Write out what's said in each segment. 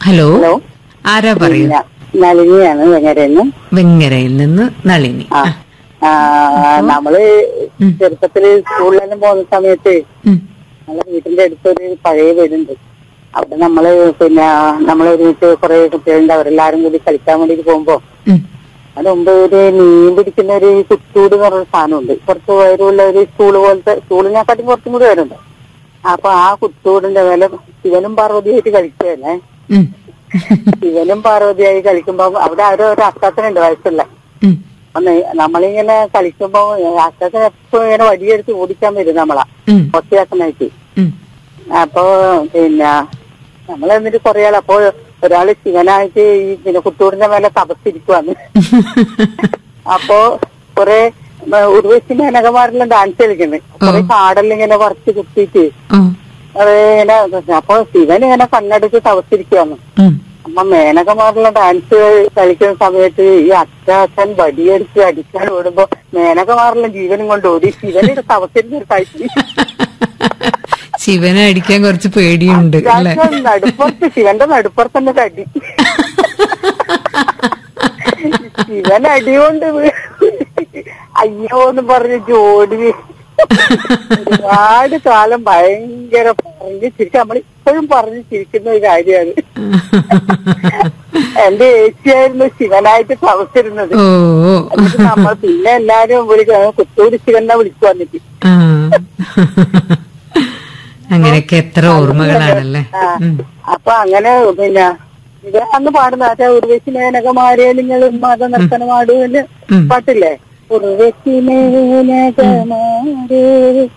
Hello hello ആരാ പറയൂ പിന്നെ നളിനിയാണ് വെങ്ങരന്ന് വെങ്ങരയിൽ നിന്ന് നളിനി ആ ആ, നമ്മള് ചെറുപ്പത്തില് സ്കൂളിലെല്ലാം പോകുന്ന സമയത്ത് ഉം. നമ്മളെ വീട്ടിന്റെ അടുത്തൊരു പഴയ വീടുണ്ട് അവിടെ നമ്മള് പിന്നെ നമ്മളെ ഒരുമിച്ച് കുറെ കുട്ടികളുണ്ട് അവരെല്ലാരും കൂടി കളിക്കാൻ വേണ്ടിട്ട് പോകുമ്പോ ഉം. അതിന് മുമ്പ് ഒരു മീൻ പിടിക്കുന്ന ഒരു കുത്തൂട് എന്ന് പറഞ്ഞ സാധനമുണ്ട് കുറച്ച് ഉയരമുള്ള ഒരു സ്കൂള് പോലത്തെ സ്കൂളിനെക്കാട്ടും കുറച്ചും കൂടി വരുന്നുണ്ട് അപ്പൊ ആ കുത്തൂടിന്റെ വില ശിവനും പാർവതിയായിട്ട് കളിക്കുകയല്ലേ ഉം. ശിവനും പാർവതിയായി കളിക്കുമ്പോ അവിടെ ആരോ ഒരു അക്കാത്തനുണ്ട് വയസ്സുള്ള ഉം. അപ്പൊ നെ- നമ്മളിങ്ങനെ കളിക്കുമ്പോ അക്കാത്തൻ എപ്പോഴും ഇങ്ങനെ വടിയെടുത്ത് ഓടിക്കാൻ വരും നമ്മളാ ഉം. ഒറ്റയാക്കനായിട്ട് ഉം. അപ്പൊ പിന്നെ നമ്മൾ എന്നിട്ട് കുറെ ആൾ അപ്പോ ഒരാള് ശിവനായിട്ട് ഈ പിന്നെ കുത്തൂടിന്റെ മേലെ തപസ്സിരിക്കുവാന്ന് അപ്പോ കുറെ ഉർവശി മേനകമാരെല്ലാം ഡാൻസ് കളിക്കുന്നത് കുറെ കാടെല്ലാം ഇങ്ങനെ കുറച്ച് കുത്തിയിട്ട് ഓ. അത് ഇങ്ങനെ അപ്പൊ ശിവൻ ഇങ്ങനെ കണ്ണടച്ച് തപസ്സിരിക്കുവാന്ന് ഉം. അമ്മ മേനകമാരെല്ലാം ഡാൻസ് കളിക്കുന്ന സമയത്ത് ഈ അച്ചാച്ചൻ വടിയടിച്ച് അടിക്കാൻ ഓടുമ്പോ മേനകമാരെല്ലാം ജീവനും കൊണ്ട് ഓടി ശിവന്റെ തപസ്സിരുന്ന ഒരു കാഴ്ച ശിവനെ അടിക്കാൻ കുറച്ച് പേടിയുണ്ട് അല്ലെ അച്ചാച്ചൻ നടുപ്പുറത്ത് ശിവന്റെ നടുപ്പുറത്തന്നെ തടി ശിവൻ അടികൊണ്ട് വീ- അയ്യോ എന്ന് പറഞ്ഞ് ജോഡി ഒരുപാട് കാലം ഭയങ്കര പറഞ്ഞ് ചിരിക്കും നമ്മളിപ്പോഴും പറഞ്ഞ് ചിരിക്കുന്ന ഒരു കാര്യമാണ് എന്റെ ഏച്ചിയായിരുന്നു ശിവനായിട്ട് തവസിരുന്നത് ഓ ഓ. എന്നിട്ട് നമ്മൾ പിന്നെ എല്ലാരും വിളിക്കുക കുത്തൂരി ശിവനെ വിളിച്ചു വന്നിട്ട് ആ. അങ്ങനെയൊക്കെ എത്ര ഓർമ്മകളാണല്ലേ ആ, ഉം. അപ്പൊ അങ്ങനെ പിന്നെ ഇത് അന്ന് പാടുന്ന ആച്ചാ ഉർവശി മേനകമാരെ നിങ്ങൾ മത നർത്തനമാടുവല് ഉം. പാട്ടില്ലേ ഉർവശി മേനകമാരെ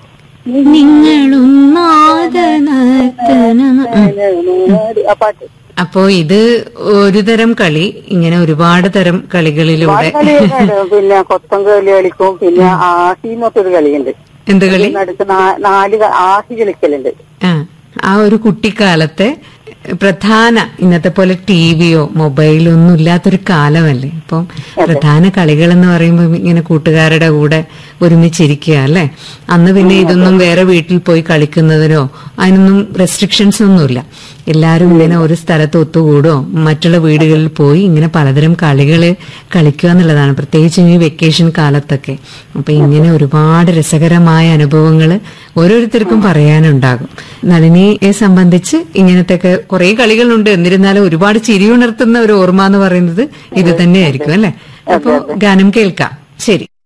ആ പാട്ട് അപ്പോ ഇത് ഒരു തരം കളി ഇങ്ങനെ ഒരുപാട് തരം കളികളിലൂടെ കളി പിന്നെ കൊത്തം കളി കളിക്കും പിന്നെ ആഹി എന്നൊരു കളിയുണ്ട് എന്ത് കളി അടുത്ത് നാല് ക- ആഹി കളിക്കലുണ്ട് ആ ആ ഒരു കുട്ടിക്കാലത്തെ പ്രധാന ഇന്നത്തെ പോലെ ടിവിയോ മൊബൈലോ ഒന്നും ഇല്ലാത്തൊരു കാലമല്ലേ അപ്പം പ്രധാന കളികൾ എന്ന് പറയുമ്പോൾ ഇങ്ങനെ കൂട്ടുകാരുടെ കൂടെ ഒരുമിച്ചിരിക്കുക അല്ലെ അന്ന് പിന്നെ ഇതൊന്നും വേറെ വീട്ടിൽ പോയി കളിക്കുന്നതിനോ അതിനൊന്നും റെസ്ട്രിക്ഷൻസ് ഒന്നുമില്ല എല്ലാരും ഇങ്ങനെ ഒരു സ്ഥലത്ത് ഒത്തുകൂടോ മറ്റുള്ള വീടുകളിൽ പോയി ഇങ്ങനെ പലതരം കളികള് കളിക്കുക എന്നുള്ളതാണ് പ്രത്യേകിച്ച് ഈ വെക്കേഷൻ കാലത്തൊക്കെ അപ്പൊ ഇങ്ങനെ ഒരുപാട് രസകരമായ അനുഭവങ്ങൾ ഓരോരുത്തർക്കും പറയാനുണ്ടാകും നളിനിയെ സംബന്ധിച്ച് ഇങ്ങനത്തെയൊക്കെ കുറെ കളികളുണ്ട് എന്നിരുന്നാലും ഒരുപാട് ചിരി ഉണർത്തുന്ന ഒരു ഓർമ്മ എന്ന് പറയുന്നത് ഇത് തന്നെയായിരിക്കും അല്ലെ അപ്പോ ഗാനം കേൾക്കാം ശരി